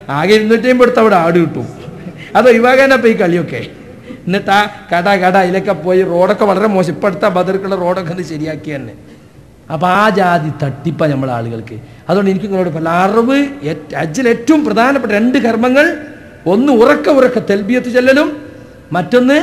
ആകെ ഇരുന്നൂറ്റി അമ്പത് എടുത്ത് അവിടെ ആട് കിട്ടും അത് ഒഴിവാകാനപ്പം ഈ കളിയൊക്കെ എന്നിട്ട് ആ കട കട അതിലൊക്കെ പോയി റോഡൊക്കെ വളരെ മോശം ഇപ്പം അടുത്ത ബദർക്കുള്ള റോഡൊക്കെ ഒന്ന് ശരിയാക്കി തന്നെ അപ്പം ആ ജാതി തട്ടിപ്പ നമ്മളെ ആളുകൾക്ക് അതുകൊണ്ട് എനിക്ക് നിങ്ങളോട് പറയാം അറിവ് അജ്ജിൽ ഏറ്റവും പ്രധാനപ്പെട്ട രണ്ട് കർമ്മങ്ങൾ ഒന്ന് ഉറക്ക ഉറക്ക തെൽബിയത്ത് ചെല്ലലും മറ്റൊന്ന്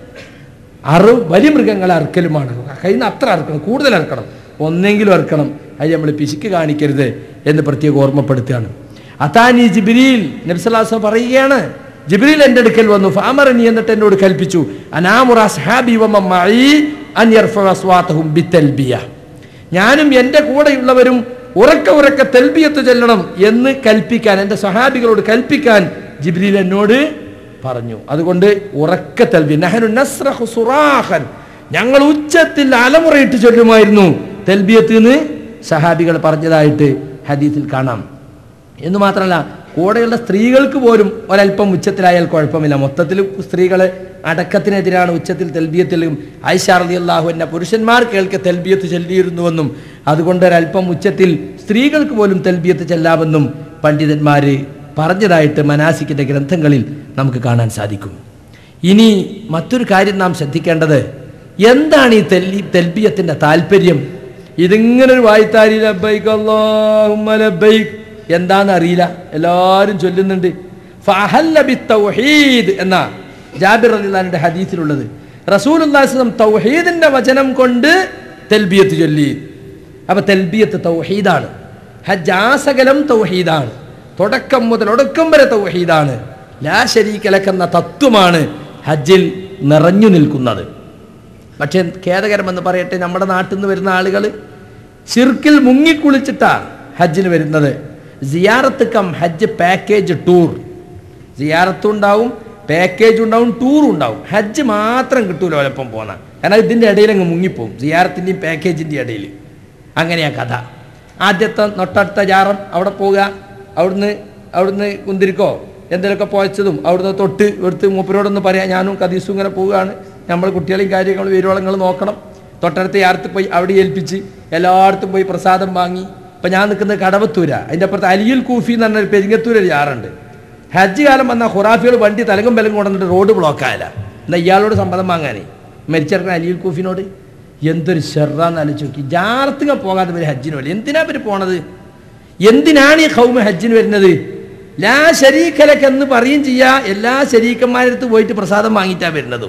അറു വലിയ മൃഗങ്ങളെ അറുക്കലുമാണ് കയ്യിൽ നിന്ന് അത്ര അറുക്കണം കൂടുതൽ അറുക്കണം ഒന്നെങ്കിലും അറുക്കണം അത് നമ്മൾ പിശുക്ക് കാണിക്കരുത് എന്ന് പ്രത്യേകം ഓർമ്മപ്പെടുത്തുകയാണ് അതാനി ജിബിരിയിൽ നബ്സലാസ് പറയുകയാണ് ജിബിരിൽ എൻ്റെ അടുക്കൽ വന്നു ഫാമറനി എന്നിട്ട് എന്നോട് കൽപ്പിച്ചു അനാമുറ സഹാബി വമമ്മായി അൻ യർഫഉ അസ്വാതഹും ബിത്തൽബിയ ഞാനും എൻ്റെ കൂടെയുള്ളവരും ഉറക്ക ഉറക്ക തെൽബിയത്ത് ചെല്ലണം എന്ന് കൽപ്പിക്കാൻ എൻ്റെ സഹാബികളോട് കൽപ്പിക്കാൻ ജിബ്രീൽ എന്നോട് പറഞ്ഞു അതുകൊണ്ട് ഉറക്ക തെൽബി നഹനു നസ്രഹു സുറാഹൻ ഞങ്ങൾ ഉച്ചത്തിൽ അലമുറയിട്ട് ചൊല്ലുമായിരുന്നു തെൽബിയത്ത് എന്ന് സഹാബികൾ പറഞ്ഞതായിട്ട് ഹദീസിൽ കാണാം എന്ന് മാത്രമല്ല കൂടെയുള്ള സ്ത്രീകൾക്ക് പോലും ഒരല്പം ഉച്ചത്തിലായാൽ കുഴപ്പമില്ല മൊത്തത്തിൽ സ്ത്രീകൾ അടക്കത്തിനെതിരാണ് ഉച്ചത്തിൽ തെൽബിയത്തിലും ഐഷാർലി അള്ളാഹു എന്ന പുരുഷന്മാർ കേൾക്കെ തെൽബിയത്ത് ചൊല്ലിയിരുന്നുവെന്നും അതുകൊണ്ട് ഒരല്പം ഉച്ചത്തിൽ സ്ത്രീകൾക്ക് പോലും തെൽബിയത്ത് ചെല്ലാമെന്നും പണ്ഡിതന്മാർ പറഞ്ഞതായിട്ട് മനാസിക്കിൻ്റെ ഗ്രന്ഥങ്ങളിൽ നമുക്ക് കാണാൻ സാധിക്കും ഇനി മറ്റൊരു കാര്യം നാം ശ്രദ്ധിക്കേണ്ടത് എന്താണ് ഈ തെല്ലി തെൽബിയത്തിൻ്റെ താല്പര്യം ഇതിങ്ങനെ ഒരു വായ്ത്താരി ലബ്ബൈക്ക് അല്ലാഹുമ്മ ലബ്ബൈക്ക് എന്താന്ന് അറിയില്ല എല്ലാവരും ചൊല്ലുന്നുണ്ട് ഫഅഹല്ല ബിത്തൗഹീദ് എന്ന ജാബിർ റളിയല്ലാഹുവിന്റെ ഹദീസിലുള്ളത് റസൂലുള്ളാഹിസ്ലം തൗഹീദിന്റെ വചനം കൊണ്ട് തെൽബിയത്ത് ചൊല്ലി അപ്പൊ തെൽബിയത്ത് തൗഹീദാണ് ഹജ്ജാസകലം തൗഹീദാണ് തുടക്കം മുതൽ ഒടുക്കം വരെ തൗഹീദാണ് ലാ ശരീക്കലക്കെന്ന തത്വമാണ് ഹജ്ജിൽ നിറഞ്ഞു നിൽക്കുന്നത് പക്ഷേ ഖേദകരമെന്ന് പറയട്ടെ നമ്മുടെ നാട്ടിൽ നിന്ന് വരുന്ന ആളുകൾ ഷിർക്കിൽ മുങ്ങിക്കുളിച്ചിട്ടാ ഹജ്ജിന് വരുന്നത് സിയാറത്ത് കം ഹജ്ജ് പാക്കേജ് ടൂർ സിയാറത്തും ഉണ്ടാവും പാക്കേജ് ഉണ്ടാവും ടൂറും ഉണ്ടാവും ഹജ്ജ് മാത്രം കിട്ടൂല ഒലപ്പം പോന്ന കാരണം ഇതിൻ്റെ ഇടയിൽ അങ്ങ് മുങ്ങിപ്പോവും സിയാറത്തിൻ്റെയും പാക്കേജിൻ്റെയും ഇടയിൽ അങ്ങനെയാ കഥ ആദ്യത്തെ നൊട്ടടുത്ത ജാറം അവിടെ പോവുക അവിടുന്ന് അവിടുന്ന് കുന്തിരിക്കോ എന്തെങ്കിലുമൊക്കെ പോയച്ചതും അവിടുന്ന് തൊട്ട് എടുത്ത് മൂപ്പരോടൊന്ന് പറയാം ഞാനും കദീസും ഇങ്ങനെ പോവുകയാണ് നമ്മൾ കുട്ടികളെയും കാര്യങ്ങളും വരുവളങ്ങൾ നോക്കണം തൊട്ടടുത്ത യാർത്ത് പോയി അവിടെ ഏൽപ്പിച്ച് എല്ലായിടത്തും പോയി പ്രസാദം വാങ്ങി ഇപ്പം ഞാൻ നിൽക്കുന്നത് കടവത്തൂര അതിൻ്റെ അപ്പുറത്ത് അലിയുൽ കൂഫി എന്ന് പറഞ്ഞ പെരിങ്ങത്തൂർ ഒരു യാറുണ്ട് ഹജ്ജ് കാലം വന്ന ഖുറാഫികൾ വണ്ടി തലങ്കും ബലങ്കും കൊണ്ടുവന്നിട്ട് റോഡ് ബ്ലോക്ക് ആയില്ല എന്നാൽ ഇയാളോട് സമ്മതം വാങ്ങാനേ മരിച്ചിറക്കുന്ന അലിയുൽ കൂഫിനോട് എന്തൊരു ഷെറാന്ന് ആലോചിച്ച് നോക്കി ജാറത്തുക പോകാതെ ഇവർ ഹജ്ജിന് വരും എന്തിനാ ഇവർ പോണത് എന്തിനാണ് ഈ ഹൗമ ഹജ്ജിന് വരുന്നത് ലാ ശരീഖലക്ക് എന്ന് പറയും ചെയ്യാ എല്ലാ ശരീക്കന്മാരടുത്ത് പോയിട്ട് പ്രസാദം വാങ്ങിയിട്ടാണ് വരുന്നതും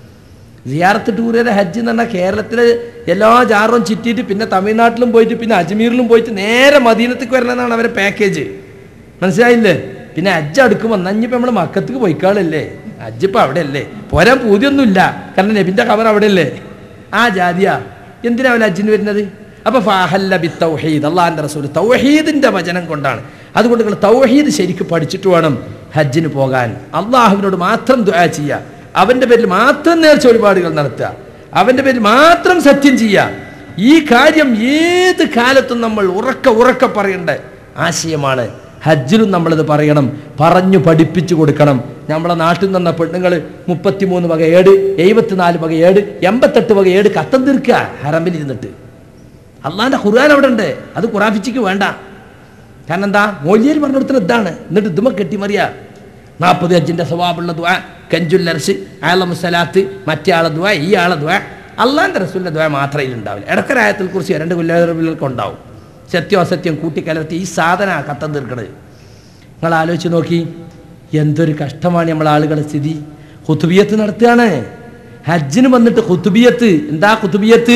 സിയാറത്ത് ടൂറിയുടെ ഹജ്ജ് എന്ന് പറഞ്ഞാൽ കേരളത്തിലെ എല്ലാ ജാറും ചുറ്റിയിട്ട് പിന്നെ തമിഴ്നാട്ടിലും പോയിട്ട് പിന്നെ അജ്മീറിലും പോയിട്ട് നേരെ മദീനത്തേക്ക് വരണമെന്നാണ് അവരെ പാക്കേജ് മനസ്സിലായില്ലേ പിന്നെ ഹജ്ജ് അടുക്കുമ്പോൾ നഞ്ഞിപ്പോൾ നമ്മൾ മക്കത്തേക്ക് പോയിക്കാളല്ലേ ഹജ്ജ് ഇപ്പം അവിടെ അല്ലേ പോരാൻ പൂതിയൊന്നുമില്ല കാരണം നബിൻ്റെ ഖബർ അവിടെ അല്ലേ ആ ജാതിയാ എന്തിനാ അവൻ ഹജ്ജിന് വരുന്നത് അപ്പൊ ഫാഹല്ല ബി തൗഹീദ് അള്ളാഹിന്റെ റസൂൽ തൗഹീദിന്റെ വചനം കൊണ്ടാണ് അതുകൊണ്ട് നിങ്ങൾ തൗഹീദ് ശരിക്കും പഠിച്ചിട്ട് വേണം ഹജ്ജിന് പോകാൻ അള്ളാഹുവിനോട് മാത്രം ദുആ ചെയ്യുക അവന്റെ പേരിൽ മാത്രം നേർച്ച ഒരുപാടുകൾ നടത്തുക അവന്റെ പേരിൽ മാത്രം സത്യം ചെയ്യുക ഈ കാര്യം ഏത് കാലത്തും നമ്മൾ ഉറക്ക ഉറക്ക പറയേണ്ട ആശയമാണ് ഹജ്ജിലും നമ്മളത് പറയണം പറഞ്ഞു പഠിപ്പിച്ചു കൊടുക്കണം നമ്മളെ നാട്ടിൽ നിന്ന പെണ്ണുങ്ങൾ മുപ്പത്തിമൂന്ന് വക ഏട് എഴുപത്തിനാല് വക ഏട് എൺപത്തെട്ട് വക ഏട് കത്തം തീർക്കുക ഹറമ്പിൽ ഇരുന്നിട്ട് അള്ളാന്റെ ഖുർആൻ അവിടെ ഉണ്ട് അത് ഖുറാഫിച്ചിക്ക് വേണ്ട കാരണം എന്താ മൊയ്യേര് പറഞ്ഞു കൊടുത്തത് ഇതാണ് എന്നിട്ട് ഇതുമ കെട്ടിമറിയ നാൽപ്പത് അഞ്ചിന്റെ സ്വഭാവമുള്ള ദ്വാ കഞ്ചുൽ അർഷ് ആലമുസലാത്ത് മറ്റേ ആളെ ദ്വാ ഈ ആളെ ദ്വാ അള്ളാന്റെ റസൂലിന്റെ ദ്വാ മാത്രമേ ഇതിലുണ്ടാവില്ല ഇടക്കൊരായത്തിൽ കുറിച്ച് രണ്ട് കൊല്ലങ്ങൾക്ക് ഉണ്ടാവും സത്യം അസത്യം കൂട്ടിക്കലർത്തി ഈ സാധന കത്തം തീർക്കണത് നിങ്ങൾ ആലോചിച്ച് നോക്കി എന്തൊരു കഷ്ടമാണ് നമ്മളെ ആളുകളുടെ സ്ഥിതി ഹുത്തുബിയത്ത് നടത്തുകയാണ് ഹജ്ജിന് വന്നിട്ട് ഹുത്തുബിയത്ത് എന്താ ഹുത്തുബിയത്ത്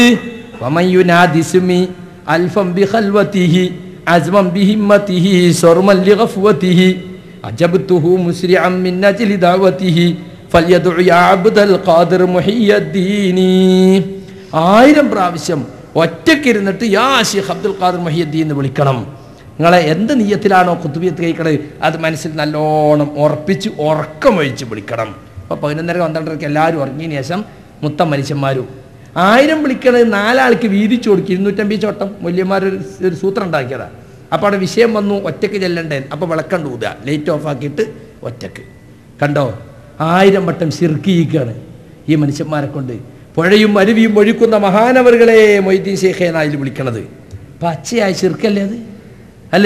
വമയുനാദിസ്മി അൽഫം ബിഖൽവതിഹി അസ്മം ബിഹിമ്മതിഹി സർമൻ ലിഗഫ്വതിഹി അജബ്തുഹു മുസ്രിഅൻ മിൻ അജ്ലി ദഅവതിഹി ഫല്യദഉ യാ അബ്ദൽ ഖാദിർ മുഹിയദ്ദീനി ആയിരം പ്രാവശ്യം ഒറ്റയ്ക്കിരുന്നിട്ട് യാ ഷെയ്ഖ് അബ്ദുൽ ഖാദിർ മുഹിയദ്ദീൻ എന്ന് വിളിക്കണം നിങ്ങളെ എന്ത് നീയത്തിലാണോ കുത്തുബിയത്ത് കഴിക്കണത് അത് മനസ്സിൽ നല്ലോണം ഉറപ്പിച്ച് ഉറക്കമൊഴിച്ച് വിളിക്കണം അപ്പോൾ പതിനൊന്നര പന്ത്രണ്ടരക്ക് എല്ലാവരും ഉറങ്ങിയതിന് ശേഷം മുത്തം മനുഷ്യന്മാരും ആയിരം വിളിക്കണത് നാലാൾക്ക് വീതിച്ചു കൊടുക്കും ഇരുന്നൂറ്റമ്പത് ചോട്ടം മൂല്യന്മാർ ഒരു ഒരു സൂത്രം ഉണ്ടാക്കിയതാണ് അപ്പോൾ അവിടെ വിഷയം വന്നു ഒറ്റയ്ക്ക് ചെല്ലണ്ടേ അപ്പോൾ വിളക്കണ്ട് ഊതുക ലൈറ്റ് ഓഫ് ആക്കിയിട്ട് ഒറ്റയ്ക്ക് കണ്ടോ ആയിരം വട്ടം ശിർക്കിയിക്കാണ് ഈ മനുഷ്യന്മാരെ കൊണ്ട് പുഴയും അരുവിയും ഒഴുക്കുന്ന മഹാനവറുകളെ മൊയ്തീൻ ശേഖേന അതിൽ വിളിക്കണത് പച്ചയായ ശിർക്കല്ലേ അത് അല്ലേ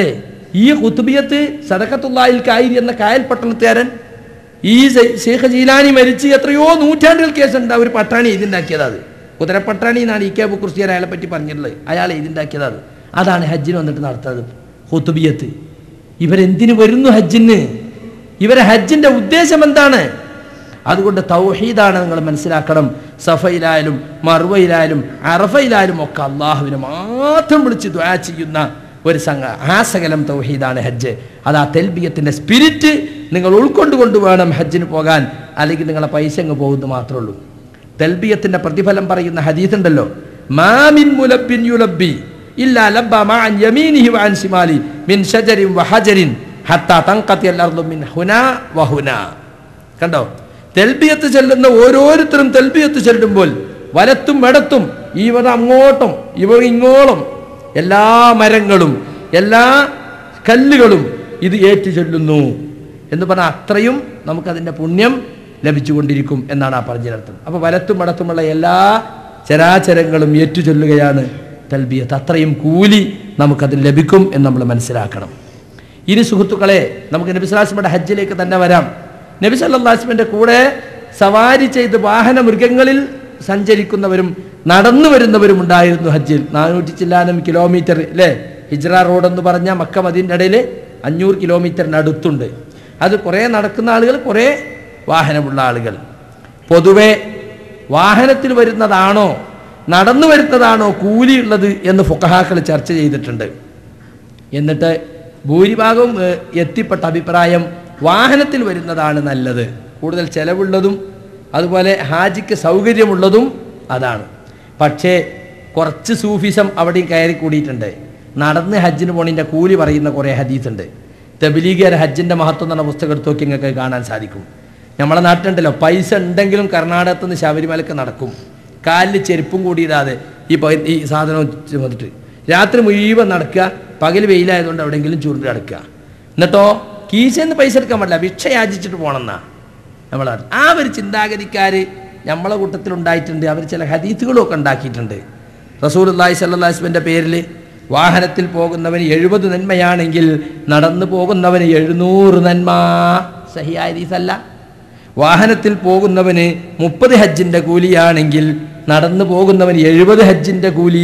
ഈ കുത്തുബിയത്ത് സദക്കത്തുള്ളായിൽ കായിരി എന്ന കായൽ പട്ടണത്തുകാരൻ ഈ സെ- ഷെയ്ഖ് ജീലാനി മരിച്ച് എത്രയോ നൂറ്റാണ്ടുകൾ കേസുണ്ട് അവർ പട്ടാണി എഴുതിണ്ടാക്കിയത് അത് കുതിരപ്പട്ടാണി എന്നാണ് ഇ കെ ബുക്കുർസിയാൻ അയാളെ പറ്റി പറഞ്ഞിട്ടുള്ളത് അയാൾ എഴുതിണ്ടാക്കിയത് അത് അതാണ് ഹജ്ജിന് വന്നിട്ട് നടത്തുന്നത് ഹുത്തുബിയത്ത് ഇവരെന്തിനു വരുന്നു ഹജ്ജിന് ഇവരെ ഹജ്ജിന്റെ ഉദ്ദേശം എന്താണ് അതുകൊണ്ട് തൗഹീദാണ് നിങ്ങൾ മനസ്സിലാക്കണം സഫയിലായാലും മറുവയിലായാലും അറഫയിലായാലും ഒക്കെ അള്ളാഹുവിനെ മാത്രം വിളിച്ച് ദ്വാ ചെയ്യുന്ന ഒരു സംഘ ആ സകലം തൗഹീദാണ് ഹജ്ജ് അത് ആ തെൽബിയത്തിന്റെ സ്പിരിറ്റ് നിങ്ങൾ ഉൾക്കൊണ്ടുകൊണ്ട് വേണം ഹജ്ജിന് പോകാൻ അല്ലെങ്കിൽ നിങ്ങളെ പൈസ അങ്ങ് പോകുന്നു മാത്രമേ ഉള്ളൂ തെൽബിയത്തിന്റെ പ്രതിഫലം പറയുന്ന ഹദീസ് ഉണ്ടല്ലോ മാമിൻ മുലബിൻ യുലബി ഇല്ലാ ലബ്ബ മഅൻ യമീനിഹി വഅൻ ശിമാലി മിൻ ഷജരിൻ വഹജരിൻ ഹത്താ തൻഖതിയൽ അർദു മിൻ ഹുനാ വഹുനാ കണ്ടോ തെൽബിയത്ത് ചെല്ലുന്ന ഓരോരുത്തരും തെൽബിയത്ത് ചെല്ലുമ്പോൾ വലത്തും ഇടത്തും ഇവർ അങ്ങോട്ടും ഇവർ ഇങ്ങോളം എല്ലാ മരങ്ങളും എല്ലാ കല്ലുകളും ഇത് ഏറ്റു ചൊല്ലുന്നു എന്ന് പറഞ്ഞാൽ അത്രയും നമുക്കതിൻ്റെ പുണ്യം ലഭിച്ചുകൊണ്ടിരിക്കും എന്നാണ് ആ പറഞ്ഞതിനർത്ഥം അപ്പോൾ വലത്തും ഇടത്തുമുള്ള എല്ലാ ചരാചരങ്ങളും ഏറ്റു ചൊല്ലുകയാണ് തൽബിയത്ത് അത്രയും കൂലി നമുക്കതിൽ ലഭിക്കും എന്ന് നമ്മൾ മനസ്സിലാക്കണം ഇനി സുഹൃത്തുക്കളെ നമുക്ക് നബി സ്വലാസ്മയുടെ ഹജ്ജിലേക്ക് തന്നെ വരാം നബി സല്ലാസ്മിൻ്റെ കൂടെ സവാരി ചെയ്ത് വാഹന മൃഗങ്ങളിൽ സഞ്ചരിക്കുന്നവരും നടന്നു വരുന്നവരും ഉണ്ടായിരുന്നു ഹജ്ജിൽ നാനൂറ്റി ചില്ലാനം കിലോമീറ്റർ അല്ലേ ഹിജ്റ റോഡ് എന്ന് പറഞ്ഞ മക്ക മദീൻ്റെ ഇടയിൽ അഞ്ഞൂറ് കിലോമീറ്ററിന് അടുത്തുണ്ട് അത് കുറേ നടക്കുന്ന ആളുകൾ കുറേ വാഹനമുള്ള ആളുകൾ പൊതുവെ വാഹനത്തിൽ വരുന്നതാണോ നടന്നു വരുന്നതാണോ കൂലിയുള്ളത് എന്ന് ഫുക്കഹാക്കൾ ചർച്ച ചെയ്തിട്ടുണ്ട് എന്നിട്ട് ഭൂരിഭാഗവും ഏഹ്, എത്തിപ്പെട്ട അഭിപ്രായം വാഹനത്തിൽ വരുന്നതാണ് നല്ലത് കൂടുതൽ ചെലവുള്ളതും അതുപോലെ ഹാജിക്ക് സൗകര്യമുള്ളതും അതാണ് പക്ഷേ കുറച്ച് സൂഫിസം അവിടെയും കയറി കൂടിയിട്ടുണ്ട് നടന്ന് ഹജ്ജിന് പോണിൻ്റെ കൂലി പറയുന്ന കുറേ ഹദീസുണ്ട് തബിലീഗർ ഹജ്ജിൻ്റെ മഹത്വം എന്ന പുസ്തകം എടുത്ത് നോക്കി നിങ്ങൾക്ക് കാണാൻ സാധിക്കും നമ്മളെ നാട്ടിലുണ്ടല്ലോ പൈസ ഉണ്ടെങ്കിലും കർണാടകത്ത് നിന്ന് ശബരിമലക്ക് നടക്കും കാലിൽ ചെരുപ്പും കൂടിയിടാതെ ഈ പൈ- ഈ സാധനം ചുമന്നിട്ട് രാത്രി മുഴുവൻ നടക്കുക പകൽ വെയിലായതുകൊണ്ട് എവിടെയെങ്കിലും ചുരുണ്ട് കിടക്കുക എന്നിട്ടോ കീശന്ന് പൈസ എടുക്കാൻ പറ്റില്ല ഭിക്ഷ യാചിച്ചിട്ട് പോകണമെന്നാ നമ്മളെ നാട്ടിൽ. ആ ഒരു ചിന്താഗതിക്കാർ നമ്മളെ കൂട്ടത്തിലുണ്ടായിട്ടുണ്ട് അവർ ചില ഹദീത്തുകളും ഒക്കെ ഉണ്ടാക്കിയിട്ടുണ്ട് റസൂൽ അള്ളാഹി സല്ലാസ്മിൻ്റെ പേരിൽ വാഹനത്തിൽ പോകുന്നവന് എഴുപത് നന്മയാണെങ്കിൽ നടന്നു പോകുന്നവന് എഴുന്നൂറ് നന്മ സഹിയായ ഹദീസല്ല വാഹനത്തിൽ പോകുന്നവന് മുപ്പത് ഹജ്ജിന്റെ കൂലിയാണെങ്കിൽ നടന്നു പോകുന്നവന് എഴുപത് ഹജ്ജിന്റെ കൂലി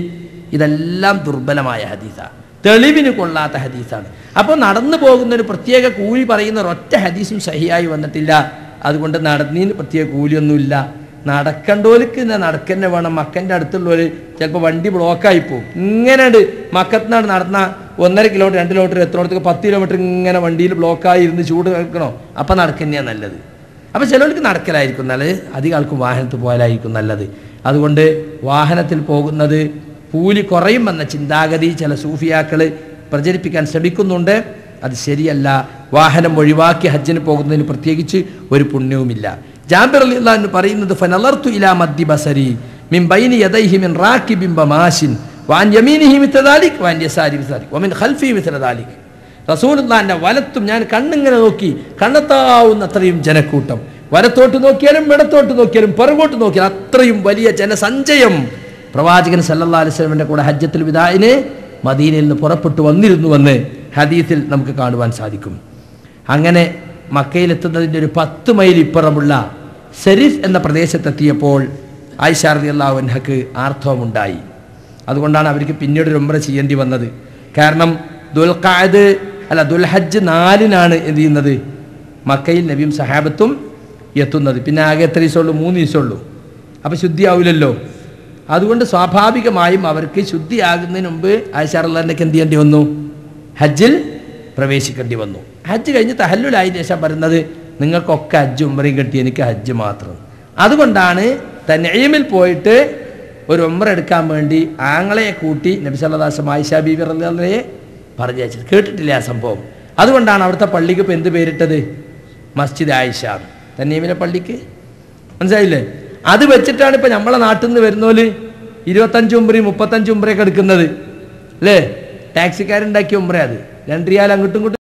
ഇതെല്ലാം ദുർബലമായ ഹദീസാണ് തെളിവിന് കൊള്ളാത്ത ഹദീസാണ് അപ്പോൾ നടന്നു പോകുന്ന ഒരു പ്രത്യേക കൂലി പറയുന്ന ഒരൊറ്റ ഹദീസും സഹിയായി വന്നിട്ടില്ല അതുകൊണ്ട് നടന്നതിന് പ്രത്യേക കൂലിയൊന്നുമില്ല നടക്കണ്ടോലിക്ക് നടക്കന്നെ വേണം മക്കൻ്റെ അടുത്തുള്ളവർ ചിലപ്പോൾ വണ്ടി ബ്ലോക്കായി പോകും ഇങ്ങനെ മക്കത്തിനാണ് നടന്ന ഒന്നര കിലോമീറ്റർ രണ്ട് കിലോമീറ്റർ എത്തുന്നിടത്തേക്ക് പത്ത് കിലോമീറ്റർ ഇങ്ങനെ വണ്ടിയിൽ ബ്ലോക്കായി ഇരുന്ന് ചൂട് കേൾക്കണോ അപ്പം നടക്കുന്നതാണ് നല്ലത് അപ്പോൾ ചിലർക്ക് നടക്കലായിരിക്കും നല്ലത് അധികം ആൾക്കും വാഹനത്തിൽ പോയാലായിരിക്കും നല്ലത് അതുകൊണ്ട് വാഹനത്തിൽ പോകുന്നത് കൂലി കുറയുമെന്ന ചിന്താഗതി ചില സൂഫിയാക്കൾ പ്രചരിപ്പിക്കാൻ ശ്രമിക്കുന്നുണ്ട് അത് ശരിയല്ല വാഹനം ഒഴിവാക്കി ഹജ്ജിന് പോകുന്നതിന് പ്രത്യേകിച്ച് ഒരു പുണ്യവുമില്ല ജാബിർ അലി അള്ളഹാൻ പറയുന്നത് ഫനലർത്തു ഇലാ മദ്ദി ബസരി മിൻ ബൈനി യദൈഹി മിൻ റാക്കിബിൻ ബമാശിൻ വാൻ യമീനിഹി മിത്ല ദാലിക് വാൻ യസാരി മിത്ല ദാലിക് വമിൻ ഖൽഫി മിത്ല ദാലിക് റസൂലുള്ളാന്റെ വലത്തും ഞാൻ കണ്ണിങ്ങനെ നോക്കി കണ്ണെത്താവുന്ന അത്രയും ജനക്കൂട്ടം വലത്തോട്ട് നോക്കിയാലും ഇടത്തോട്ട് നോക്കിയാലും പുറകോട്ട് നോക്കിയാലും അത്രയും വലിയ ജനസഞ്ചയം പ്രവാചകൻ സല്ലല്ലാഹു അലൈഹി വസല്ലമയുടെ കൂടെ ഹജ്ജത്തുൽ വിദായിന് മദീനയിൽ നിന്ന് പുറപ്പെട്ടു വന്നിരുന്നുവെന്ന് ഹദീസിൽ നമുക്ക് കാണുവാൻ സാധിക്കും അങ്ങനെ മക്കയിലെത്തുന്നതിൻ്റെ ഒരു പത്ത് മൈൽ ഇപ്പുറമുള്ള സെരിഫ് എന്ന പ്രദേശത്തെത്തിയപ്പോൾ ആയിഷാർദി അള്ളാഹുൻഹക്ക് ആർത്തവമുണ്ടായി അതുകൊണ്ടാണ് അവർക്ക് പിന്നീട് ഒരു ഉംറ ചെയ്യേണ്ടി വന്നത് കാരണം ദുൽഖാദ് അല്ല ദുൽഹജ്ജ് നാലിനാണ് എന്ത് ചെയ്യുന്നത് മക്കയിൽ നബിയും സഹാബത്തും എത്തുന്നത് പിന്നെ ആകെ എത്ര ദിവസമുള്ളൂ മൂന്ന് ദിവസമുള്ളൂ അപ്പോൾ ശുദ്ധിയാവില്ലല്ലോ അതുകൊണ്ട് സ്വാഭാവികമായും അവർക്ക് ശുദ്ധിയാകുന്നതിന് മുമ്പ് ആയിഷാറുള്ളതിനൊക്കെ എന്ത് ചെയ്യേണ്ടി വന്നു ഹജ്ജിൽ പ്രവേശിക്കേണ്ടി വന്നു ഹജ്ജ് കഴിഞ്ഞ് തഹല്ലുലായി ശേഷം പറയുന്നത് നിങ്ങൾക്കൊക്കെ ഹജ്ജ് ഉമ്മറയും കിട്ടി എനിക്ക് ഹജ്ജ് മാത്രം അതുകൊണ്ടാണ് തന്നെയിമിൽ പോയിട്ട് ഒരു ഉമ്ര എടുക്കാൻ വേണ്ടി ആങ്ങളെ കൂട്ടി നബി സല്ലല്ലാഹു ആയിഷ ബീബി റളിയല്ലാഹുയെ പറഞ്ഞു അയച്ചത് കേട്ടിട്ടില്ല ആ സംഭവം അതുകൊണ്ടാണ് അവിടുത്തെ പള്ളിക്ക് ഇപ്പം എന്ത് പേരിട്ടത് മസ്ജിദ് ആയിഷ തന്നെയിമിലെ പള്ളിക്ക് മനസ്സിലായില്ലേ അത് വെച്ചിട്ടാണ് ഇപ്പം നമ്മളെ നാട്ടിൽ നിന്ന് വരുന്നോല് ഇരുപത്തഞ്ച് ഉംബ്രയും മുപ്പത്തഞ്ച് ഉംബ്രയൊക്കെ എടുക്കുന്നത് അല്ലേ ടാക്സിക്കാരുണ്ടാക്കിയ ഉംബ്ര അത് രണ്ട് റിയാൽ അങ്ങോട്ടും ഇങ്ങോട്ടും